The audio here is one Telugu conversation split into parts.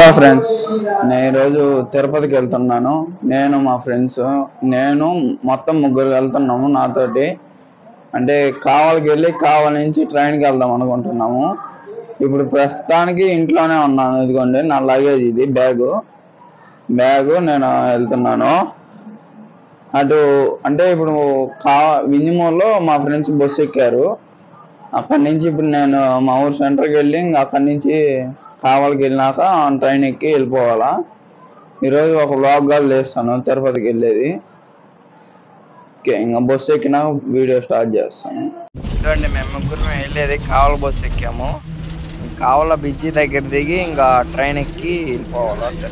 హలో ఫ్రెండ్స్ నేను ఈరోజు తిరుపతికి వెళ్తున్నాను నేను మా ఫ్రెండ్స్ నేను మొత్తం ముగ్గురు వెళ్తున్నాము నాతోటి అంటే కావలికి వెళ్ళి కావలి నుంచి ట్రైన్కి వెళ్దాం అనుకుంటున్నాము ఇప్పుడు ప్రస్తుతానికి ఇంట్లోనే ఉన్నాను ఇదిగోండి నా లగేజ్ ఇది బ్యాగు బ్యాగు నేను వెళ్తున్నాను అటు అంటే ఇప్పుడు కా వింజమూరులో మా ఫ్రెండ్స్ బస్సు ఎక్కారు అక్కడి నుంచి ఇప్పుడు నేను మా ఊరు సెంటర్కి వెళ్ళి ఇంకా అక్కడి నుంచి కావలికి వెళ్ళినాక ట్రైన్ ఎక్కి వెళ్ళిపోవాలా ఈరోజు ఒక వ్లాగ్ గా చేస్తాను తిరుపతికి వెళ్ళేది ఓకే ఇంకా బస్సు ఎక్కినాక వీడియో స్టార్ట్ చేస్తాను చూడండి మేము ముగ్గురు వెళ్ళేది కావల బస్సు ఎక్కాము కావల బ్రిడ్జి దగ్గర దిగి ఇంకా ట్రైన్ ఎక్కి వెళ్ళిపోవాలి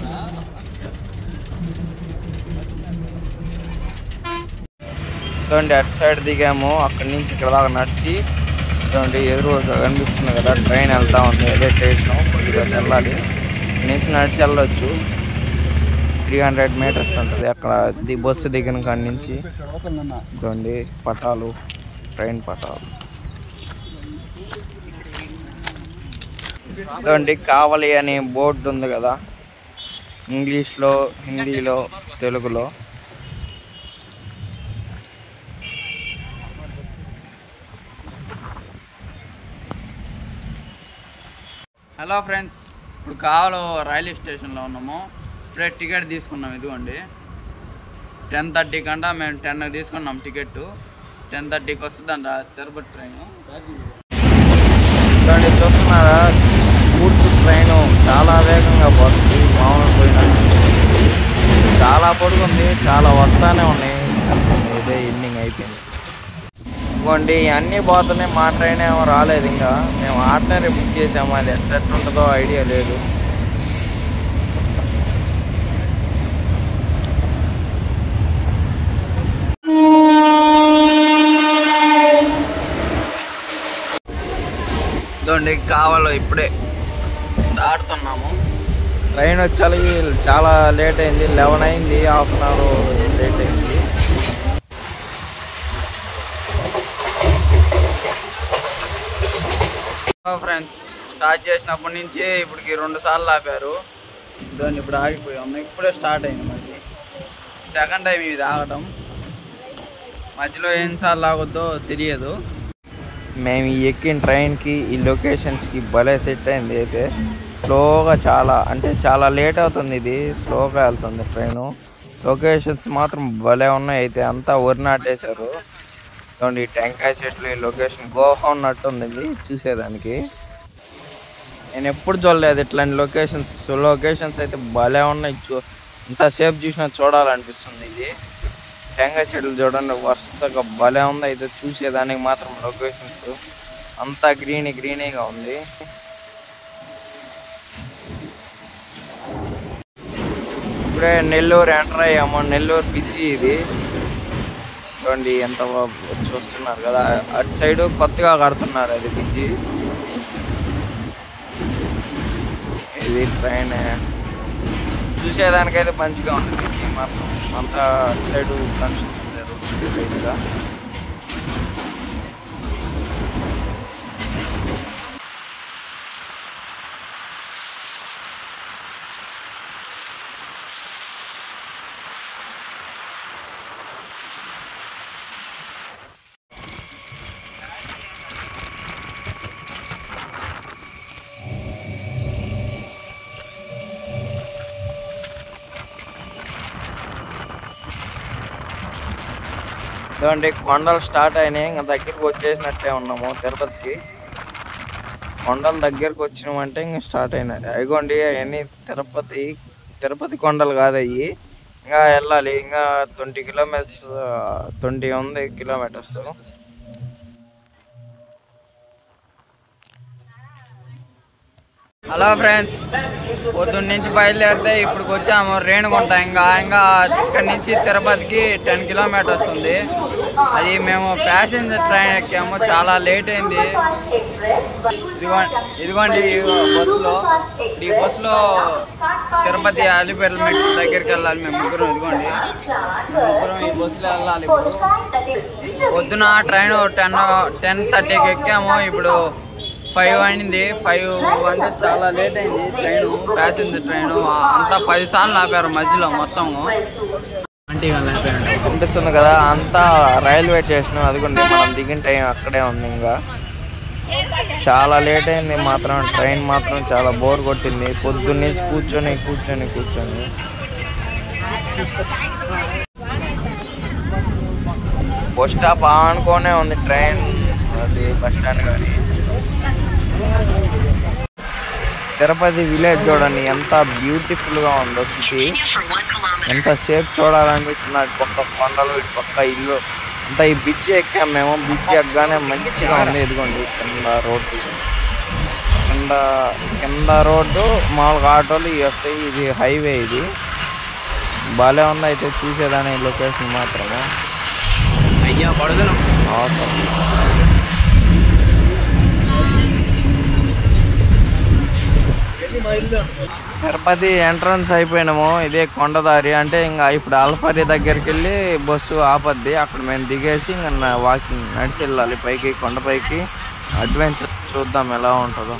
చూడండి అటు సైడ్ దిగాము అక్కడి నుంచి ఇక్కడ దాకా నడిచి చూడండి ఎదురు కనిపిస్తుంది కదా ట్రైన్ వెళ్తా ఉంది అదే స్టేషన్ కొద్దిగా వెళ్ళాలి ఇక్కడి నుంచి నడిచి వెళ్ళొచ్చు త్రీ హండ్రెడ్ మీటర్స్ ఉంటుంది అక్కడ ది బస్సు దిగిన కాడి నుంచి చూడండి పటాలు ట్రైన్ పటాలు చూడండి కావలి అనే బోర్డు ఉంది కదా ఇంగ్లీష్లో హిందీలో తెలుగులో హలో ఫ్రెండ్స్ ఇప్పుడు కావలో రైల్వే స్టేషన్లో ఉన్నాము ఇప్పుడే టికెట్ తీసుకున్నాం ఇదిగోండి టెన్ థర్టీ కంటా మేము టెన్ తీసుకున్నాం టికెట్ టెన్ థర్టీకి వస్తుందంట తిరుపతి ట్రైన్ చూడండి చూస్తున్నారా గూడ్స్ ట్రైన్ చాలా వేగంగా పోతుంది మామూలు పోయినట్టు చాలా పొడుగుంది చాలా వస్తానే ఉన్నాయి ఇదే ఎండింగ్ అయిపోయింది ఇదిగోండి అన్నీ పోతున్నాయి మా ట్రైన్ ఏమో రాలేదు ఇంకా మేము ఆర్డినరీ బుక్ చేసాము అది ఎట్లా ఉంటుందో ఐడియా లేదు ఇదిగోండి కావాలో ఇప్పుడే దాటుతున్నాము ట్రైన్ వచ్చాలి చాలా లేట్ అయింది లెవెన్ అయింది హాఫ్ అన్ అవర్ లేట్ అయింది ఫ్రెండ్స్ స్టార్ట్ చేసినప్పటి నుంచి ఇప్పటికి రెండు సార్లు ఆపారు దాన్ని ఇప్పుడు ఆగిపోయాము ఇప్పుడే స్టార్ట్ అయింది మళ్ళీ సెకండ్ టైం ఇది ఆగటం మధ్యలో ఎన్నిసార్లు ఆగొద్దో తెలియదు మేము ఈ ఎక్కిన ట్రైన్కి ఈ లొకేషన్స్కి భలే సెట్ అయింది అయితే స్లోగా చాలా అంటే చాలా లేట్ అవుతుంది ఇది స్లోగా వెళ్తుంది ట్రైను లొకేషన్స్ మాత్రం భలే ఉన్నాయి అయితే అంతా వరి నాటేశారు చూడండి ఈ టెంకాయ చెట్లు ఈ లొకేషన్ గోవా ఉన్నట్టుంది ఇది చూసేదానికి నేను ఎప్పుడు చూడలేదు ఇట్లాంటి లొకేషన్స్ లొకేషన్స్ అయితే భలే ఉన్నాయి చూ ఇంతసేపు చూసినా చూడాలనిపిస్తుంది ఇది టెంకాయ చెట్లు చూడండి వరుసగా భలే ఉంది అయితే చూసేదానికి మాత్రం లొకేషన్స్ అంతా గ్రీనీ గ్రీనీగా ఉంది ఇప్పుడే నెల్లూరు ఎంటర్ అయ్యాము నెల్లూరు పిచ్చి ఇది చూడండి ఎంత బాగా చూస్తున్నారు కదా అటు సైడ్ కొత్తగా కడుతున్నారు అది పిచ్చి ఇది ట్రైన్ చూసేదానికైతే మంచిగా ఉంది పిచ్చి మాత్రం అంతా అటు సైడ్ కన్స్ట్రక్షన్ జరుగుతుంది రైట్గా ఇదండి కొండలు స్టార్ట్ అయినాయి ఇంకా దగ్గరికి వచ్చేసినట్టే ఉన్నాము తిరుపతికి కొండల దగ్గరకు వచ్చినామంటే ఇంకా స్టార్ట్ అయినాయి అయిగోండి అవన్నీ తిరుపతి తిరుపతి కొండలు కాదు అవి ఇంకా వెళ్ళాలి ఇంకా ట్వంటీ కిలోమీటర్స్ ట్వంటీ ఉంది కిలోమీటర్స్ హలో ఫ్రెండ్స్ పొద్దున్న నుంచి బయలుదేరితే ఇప్పుడు వచ్చాము రేణుగుంట ఇంకా ఇంకా ఇక్కడి నుంచి తిరుపతికి టెన్ కిలోమీటర్స్ ఉంది అది మేము ప్యాసింజర్ ట్రైన్ ఎక్కాము చాలా లేట్ అయింది ఇదిగో ఇదిగోండి ఈ బస్సులో ఇప్పుడు ఈ బస్సులో తిరుపతి అలిపేర్ల మెట్ దగ్గరికి వెళ్ళాలి మేము ముగ్గురం ఇదిగోండి ముగ్గురం ఈ బస్సులో వెళ్ళాలి ఇప్పుడు పొద్దున ట్రైన్ టెన్ టెన్ థర్టీకి ఎక్కాము ఇప్పుడు ఫైవ్ అయింది ఫైవ్ అంటే చాలా లేట్ అయింది ట్రైన్ ప్యాసింజర్ ట్రైన్ అంతా పది సార్లు ఆపారు మధ్యలో మొత్తము అనిపిస్తుంది కదా అంతా రైల్వే స్టేషన్ అదిగోండి మనం దిగిన టైం అక్కడే ఉంది ఇంకా చాలా లేట్ అయింది మాత్రం ట్రైన్ మాత్రం చాలా బోర్ కొట్టింది పొద్దున్నుంచి కూర్చొని కూర్చొని కూర్చొని బస్ స్టాప్ ఆనుకోనే ఉంది ట్రైన్ అది బస్ స్టాండ్ కానీ తిరుపతి విలేజ్ చూడండి ఎంత బ్యూటిఫుల్ గా ఉందో సిటీ ఎంత సేపు చూడాలనిపిస్తుంది అటు పక్క కొండలు ఇటు పక్క ఇల్లు అంతా ఈ బ్రిడ్జ్ ఎక్కాం మేము బ్రిడ్జ్ ఎక్కగానే మంచిగా ఉంది ఇదిగోండి కింద రోడ్డు కింద కింద రోడ్డు మామూలుగా ఆటోలు ఇవి వస్తాయి ఇది హైవే ఇది భలే ఉంది అయితే చూసేదాని లొకేషన్ మాత్రమే అయ్యా పడుతున్నాం అవసరం తిరుపతి ఎంట్రన్స్ అయిపోయినాము ఇదే కొండదారి అంటే ఇంకా ఇప్పుడు అల్పరి దగ్గరికి వెళ్ళి బస్సు ఆపద్ది అక్కడ మేము దిగేసి ఇంకా వాకింగ్ నడిచి వెళ్ళాలి పైకి కొండపైకి అడ్వెంచర్ చూద్దాం ఎలా ఉంటుందో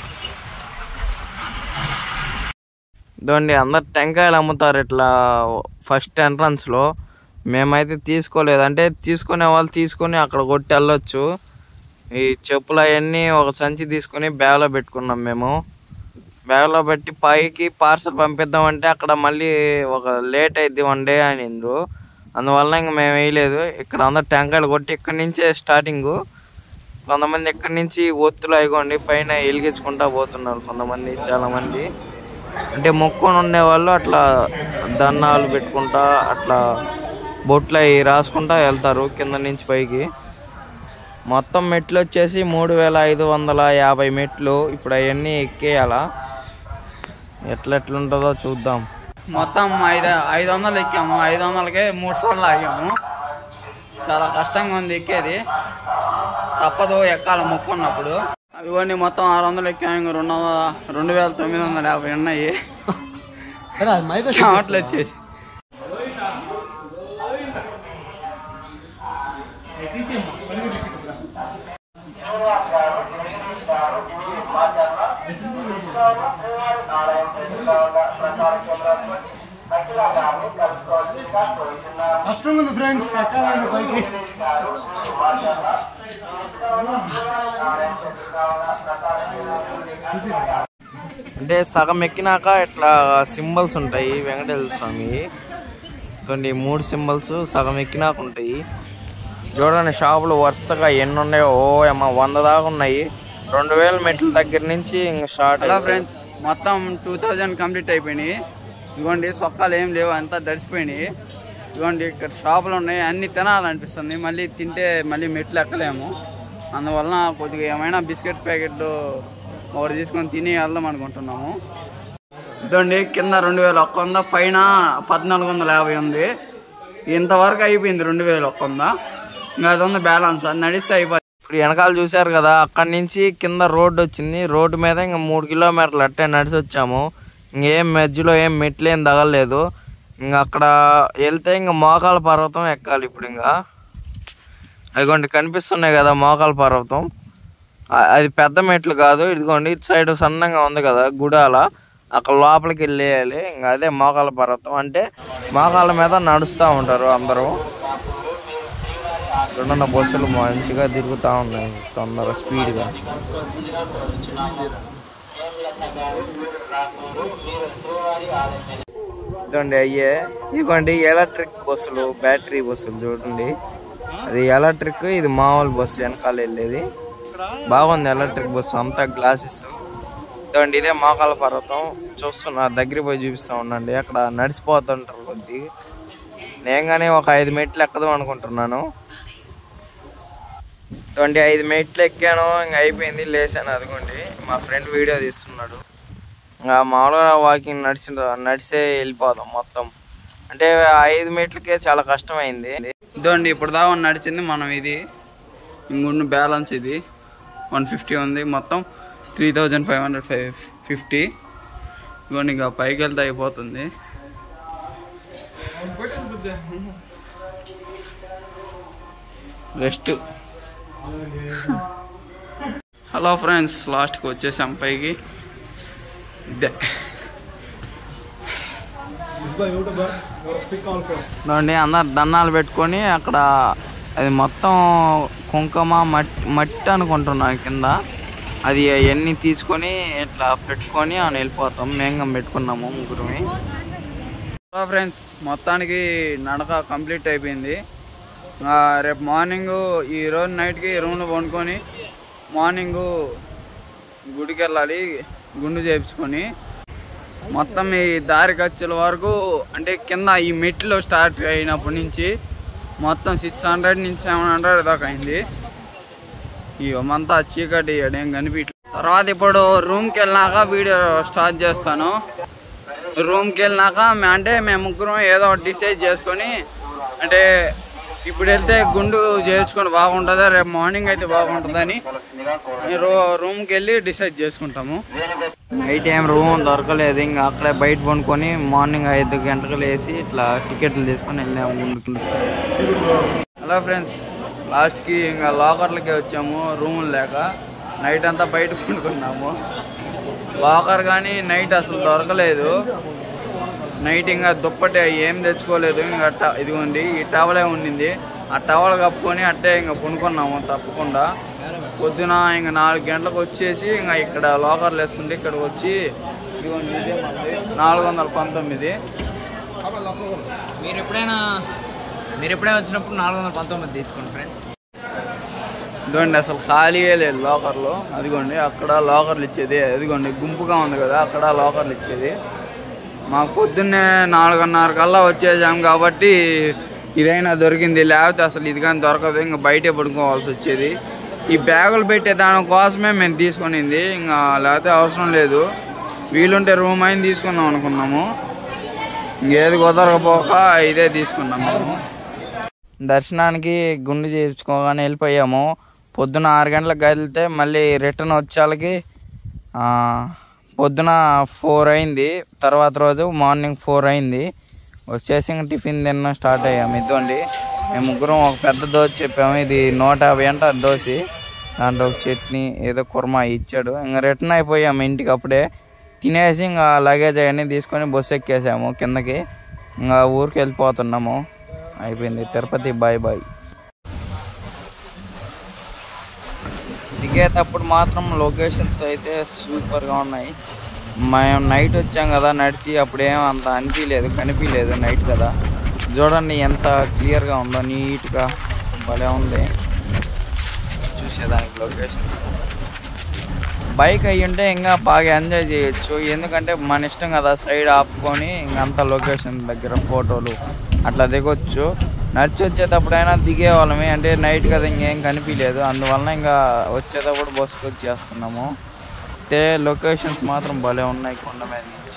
ఇదండి అందరు టెంకాయలు అమ్ముతారు ఇట్లా ఫస్ట్ ఎంట్రన్స్లో మేమైతే తీసుకోలేదు అంటే తీసుకునే వాళ్ళు తీసుకొని అక్కడ కొట్టి వెళ్ళొచ్చు ఈ చెప్పులు అవన్నీ ఒక సంచి తీసుకొని బ్యాగ్లో పెట్టుకున్నాం మేము బ్యాగ్లో పెట్టి పైకి పార్సల్ పంపిద్దామంటే అక్కడ మళ్ళీ ఒక లేట్ అయింది వన్ డే అనిండ్రు అందువల్ల ఇంక మేము వేయలేదు ఇక్కడ అందరు టెంకాయలు కొట్టి ఇక్కడి నుంచే స్టార్టింగ్ కొంతమంది ఇక్కడి నుంచి ఒత్తులు అయికోండి పైన వెలిగించుకుంటా పోతున్నారు కొంతమంది చాలా మంది అంటే మొక్కుని ఉండేవాళ్ళు అట్లా దన్నాలు పెట్టుకుంటా అట్లా బొట్లు అవి రాసుకుంటా వెళ్తారు కింద నుంచి పైకి మొత్తం మెట్లు వచ్చేసి మూడు వేల ఐదు వందల యాభై మెట్లు ఇప్పుడు అవన్నీ ఎక్కేయాలా ఎట్లా ఎట్లుంటుందో చూద్దాం మొత్తం ఐదు ఐదు వందలు ఎక్కాము ఐదు వందలకే మూడు సార్లు ఆగాము చాలా కష్టంగా ఉంది ఎక్కేది తప్పదు ఎక్కాలి మొక్కున్నప్పుడు అదిగోండి మొత్తం ఆరు వందలు ఎక్కాము ఇంకా రెండు వందల రెండు వేల తొమ్మిది వందల యాభై ఉన్నాయి చెమటలు వచ్చేసి కష్టంగా ఉంది ఫ్రెండ్స్ ఎక్కాలండి పైకి అంటే సగం ఎక్కినాక ఇట్లా సింబల్స్ ఉంటాయి వెంకటేశ్వర స్వామి చూడండి ఈ మూడు సింబల్స్ సగం ఎక్కినాక ఉంటాయి చూడండి షాపులు వరుసగా ఎన్ని ఉన్నాయో ఓ అమ్మ వంద దాకా ఉన్నాయి రెండు వేల మెట్ల దగ్గర నుంచి ఇంకా స్టార్ట్ హలో ఫ్రెండ్స్ మొత్తం టూ థౌజండ్ కంప్లీట్ అయిపోయినాయి ఇదిగోండి సొక్కాలు ఏం లేవు అంతా దడిసిపోయినాయి ఇదిగోండి ఇక్కడ షాపులు ఉన్నాయి అన్ని తినాలనిపిస్తుంది మళ్ళీ తింటే మళ్ళీ మెట్లు ఎక్కలేము అందువలన కొద్దిగా ఏమైనా బిస్కెట్స్ ప్యాకెట్లు ఒకటి తీసుకొని తిని వెళ్దాం అనుకుంటున్నాము ఇదండి కింద రెండు వేల ఒక్క వంద పైన పద్నాలుగు వందల యాభై ఉంది ఇంతవరకు అయిపోయింది రెండు వేల ఒక్క వంద ఇంకా అది ఉంది బ్యాలెన్స్ అది నడిస్తే అయిపోతుంది ఇప్పుడు వెనకాల చూశారు కదా అక్కడి నుంచి కింద రోడ్డు వచ్చింది రోడ్డు మీద ఇంకా మూడు కిలోమీటర్లు అట్టే నడిచి వచ్చాము ఇంకేం మధ్యలో ఏం మెట్లు ఏం తగలలేదు ఇంకా అక్కడ వెళ్తే ఇంకా మోకాల పర్వతం ఎక్కాలి ఇప్పుడు ఇంకా అదిగోండి కనిపిస్తున్నాయి కదా మోకాల పర్వతం ఆ- అది పెద్ద మెట్లు కాదు ఇదిగోండి ఇటు సైడ్ సన్నంగా ఉంది కదా గుడాల అక్కడ లోపలికి వెళ్ళేయాలి ఇంకా అదే మోకాల పర్వతం అంటే మోకాల మీద నడుస్తూ ఉంటారు అందరూ ఇక్కడున్న బస్సులు మంచిగా తిరుగుతూ ఉన్నాయి తొందర స్పీడ్గా ఇదండి అయ్యే ఇదిగోండి ఎలక్ట్రిక్ బస్సులు బ్యాటరీ బస్సులు చూడండి అది ఎలక్ట్రిక్ ఇది మామూలు బస్సు వెనకాల వెళ్ళేది బాగుంది ఎలక్ట్రిక్ బస్సు అంతా గ్లాసెస్ ఇదండి ఇదే మోకాల పర్వతం చూస్తున్నా దగ్గర పోయి చూపిస్తా ఉండండి అక్కడ నడిచిపోతుంటారు కొద్ది నేను కానీ ఒక ఐదు మెట్లు ఎక్కదాం అనుకుంటున్నాను ట్వంటీ ఐదు మెట్లు ఎక్కాను ఇంక అయిపోయింది లేచాను అదిగోండి మా ఫ్రెండ్ వీడియో తీస్తున్నాడు ఇంకా మామూలుగా వాకింగ్ నడిచి నడిసే వెళ్ళిపోదాం మొత్తం అంటే ఆ ఐదు మెట్లకే చాలా కష్టమైంది ఇదండి ఇప్పుడు దాకా నడిచింది మనం ఇది ఇంకొన్ని బ్యాలెన్స్ ఇది వన్ ఫిఫ్టీ ఉంది మొత్తం three thousand five hundred five fifty ఇదిగోండి ఇక పైకి వెళ్తే అయిపోతుంది రెస్ట్ హలో ఫ్రెండ్స్ లాస్ట్కి వచ్చేసాం పైకి ఇదే చూడండి అందరు దన్నాలు పెట్టుకొని అక్కడ అది మొత్తం కుంకుమ మట్టి మట్టి అనుకుంటున్నాను కింద అది అవన్నీ తీసుకొని ఇట్లా పెట్టుకొని అని వెళ్ళిపోతాం మేంగం పెట్టుకున్నాము ముగ్గురుమి హలో ఫ్రెండ్స్ మొత్తానికి నడక కంప్లీట్ అయిపోయింది ఆ, రేపు మార్నింగ్ ఈ రోజు నైట్కి రూమ్లో వండుకొని మార్నింగ్ గుడికి వెళ్ళాలి గుండు చేయించుకొని మొత్తం ఈ దారి ఖర్చుల వరకు అంటే కింద ఈ మెట్లు స్టార్ట్ అయినప్పటి నుంచి మొత్తం సిక్స్ హండ్రెడ్ నుంచి సెవెన్ హండ్రెడ్ దాకా అయింది ఇవంతా చీకటి ఏం కనిపించలేదు తర్వాత ఇప్పుడు రూమ్కి వెళ్ళినాక వీడియో స్టార్ట్ చేస్తాను రూమ్కి వెళ్ళినాక మే- అంటే మేము ముగ్గురం ఏదో ఒకటి డిసైడ్ చేసుకొని అంటే ఇప్పుడు వెళ్తే గుండు చేయించుకొని బాగుంటుందా రేపు మార్నింగ్ అయితే బాగుంటుందని రూ రూమ్కి వెళ్ళి డిసైడ్ చేసుకుంటాము నైట్ ఏం రూమ్ దొరకలేదు ఇంకా అక్కడే బయట పనుకొని మార్నింగ్ ఐదు గంటలకు లేసి ఇట్లా టికెట్లు తీసుకొని వెళ్ళాము గుండుకి హలో ఫ్రెండ్స్ లాస్ట్కి ఇంకా లాకర్లకే వచ్చాము రూములు లేక నైట్ అంతా బయట పండుకున్నాము లాకర్ కానీ నైట్ అసలు దొరకలేదు నైట్ ఇంకా దుప్పటి ఏం తెచ్చుకోలేదు ఇంకా ట- ఇదిగోండి ఈ టవలే ఉండింది ఆ టవల్ కప్పుకొని అట్టే ఇంకా పనుకున్నాము తప్పకుండా పొద్దున ఇంకా నాలుగు గంటలకు వచ్చేసి ఇంకా ఇక్కడ లాకర్లు వేస్తుంటే ఇక్కడికి వచ్చి ఇదిగోండి ఇదే మంది నాలుగు వందల పంతొమ్మిది మీరు ఎప్పుడైనా మీరు ఎప్పుడైనా వచ్చినప్పుడు నాలుగు వందల పంతొమ్మిది తీసుకోండి ఫ్రెండ్స్ ఇదిగోండి అసలు ఖాళీయే లేదు లాకర్లు అదిగోండి అక్కడ లాకర్లు ఇచ్చేది అదిగోండి గుంపుగా ఉంది కదా అక్కడ లాకర్లు ఇచ్చేది మాకు పొద్దున్నే నాలుగున్నర కల్లా వచ్చేసాం కాబట్టి ఇదైనా దొరికింది లేకపోతే అసలు ఇది కానీ దొరకదు ఇంకా బయటే పడుకోవాల్సి వచ్చేది ఈ బ్యాగులు పెట్టే దానికోసమే మేము తీసుకునింది ఇంకా లేకపోతే అవసరం లేదు వీలుంటే రూమ్ అయిన తీసుకుందాం అనుకున్నాము ఇంకేది కుదరకపోక ఇదే తీసుకున్నాం మేము దర్శనానికి గుండు చేయించుకోగానే వెళ్ళిపోయాము పొద్దున ఆరు గంటలకు కదిలితే మళ్ళీ రిటర్న్ వచ్చేళ్ళకి ఆ, పొద్దున ఫోర్ అయింది తర్వాత రోజు మార్నింగ్ ఫోర్ అయింది వచ్చేసి ఇంక టిఫిన్ తిన్న స్టార్ట్ అయ్యాము ఇద్దండి మేము ముగ్గురం ఒక పెద్ద దోశ చెప్పాము ఇది నూట యాభై అంట దోశ దాంట్లో ఒక చట్నీ ఏదో కుర్మా ఇచ్చాడు ఇంకా రిటర్న్ అయిపోయాము ఇంటికి అప్పుడే తినేసి ఇంకా లగేజ్ అవన్నీ తీసుకొని బస్సు ఎక్కేసాము కిందకి ఇంకా ఊరికి వెళ్ళిపోతున్నాము అయిపోయింది తిరుపతి బాయ్ బాయ్ దిగేటప్పుడు మాత్రం లొకేషన్స్ అయితే సూపర్గా ఉన్నాయి మేము నైట్ వచ్చాం కదా నడిచి అప్పుడేం అంత అనిపించలేదు కనిపించలేదు నైట్ కదా చూడండి ఎంత క్లియర్గా ఉందో నీట్గా భలే ఉంది చూసేదానికి లొకేషన్స్ బైక్ అయ్యి ఉంటే ఇంకా బాగా ఎంజాయ్ చేయొచ్చు ఎందుకంటే మన ఇష్టం కదా సైడ్ ఆపుకొని ఇంకంతా లొకేషన్ దగ్గర ఫోటోలు అట్లా దిగొచ్చు నడిచి వచ్చేటప్పుడైనా దిగేవాళ్ళమే అంటే నైట్ కదా ఇంకేం కనిపించలేదు అందువలన ఇంకా వచ్చేటప్పుడు బస్సుకు వచ్చేస్తున్నాము అయితే లొకేషన్స్ మాత్రం భలే ఉన్నాయి కొండ మీద నుంచి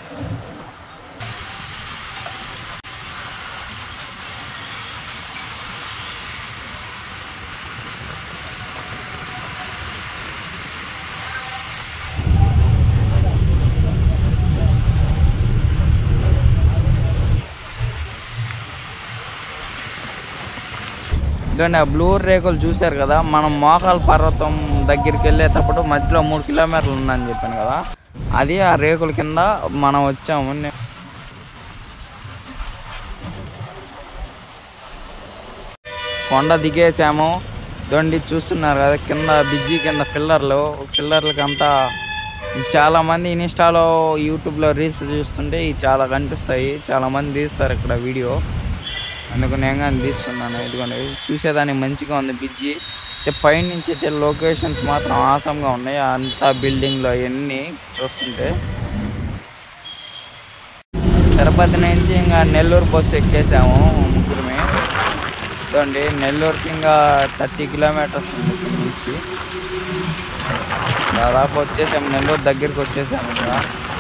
ఇదండి ఆ బ్లూ రేకులు చూశారు కదా మనం మోకాల పర్వతం దగ్గరికి వెళ్ళేటప్పుడు మధ్యలో మూడు కిలోమీటర్లు ఉందని చెప్పాను కదా అది ఆ రేకుల కింద మనం వచ్చాము నే- కొండ దిగేసాము దొండి చూస్తున్నారు కదా కింద బిజ్జి కింద పిల్లర్లు పిల్లర్లకి అంతా చాలా మంది ఇన్స్టాలో యూట్యూబ్లో రీల్స్ చూస్తుంటే ఇవి చాలా కనిపిస్తాయి చాలా మంది తీస్తారు ఇక్కడ వీడియో అందుకు నేను కానీ తీస్తున్నాను ఇదిగోండి చూసేదానికి మంచిగా ఉంది బిజ్జి అయితే పైనుంచి అయితే లొకేషన్స్ మాత్రం ఆసంగా ఉన్నాయి అంతా బిల్డింగ్లు అవన్నీ చూస్తుంటే తిరుపతి నుంచి ఇంకా నెల్లూరు బస్సు ఎక్కేసాము ముగ్గురమే చూడండి నెల్లూరుకి ఇంకా థర్టీ కిలోమీటర్స్ ఉంది ఇక్కడ నుంచి దాదాపు వచ్చేసాము నెల్లూరు దగ్గరికి వచ్చేసాము ఇంకా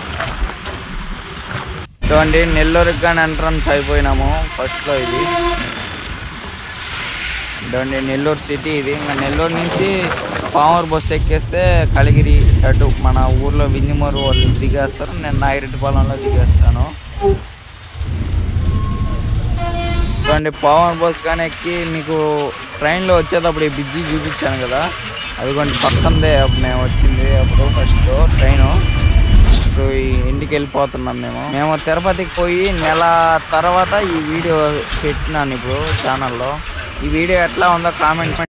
చూడండి నెల్లూరుకి కానీ ఎంట్రన్స్ అయిపోయినాము ఫస్ట్లో ఇది చూడండి నెల్లూరు సిటీ ఇది ఇంకా నెల్లూరు నుంచి పామూరు బస్సు ఎక్కేస్తే కలిగిరి అటు మన ఊర్లో వింజమూరు వాళ్ళు దిగేస్తారు నేను నాగిరెడ్డిపాలెంలో దిగేస్తాను చూడండి పవన్ బస్ కానీ ఎక్కి మీకు ట్రైన్లో వచ్చేటప్పుడు ఈ బిజ్జి చూపించాను కదా అదిగోండి పక్కందే మేము వచ్చింది అప్పుడు ఫస్ట్ ట్రైన్ ఇప్పుడు ఈ ఇంటికి వెళ్ళిపోతున్నాం మేము మేము తిరుపతికి పోయి నెల తర్వాత ఈ వీడియో పెట్టినాను ఇప్పుడు ఛానల్లో ఈ వీడియో ఎట్లా ఉందో కామెంట్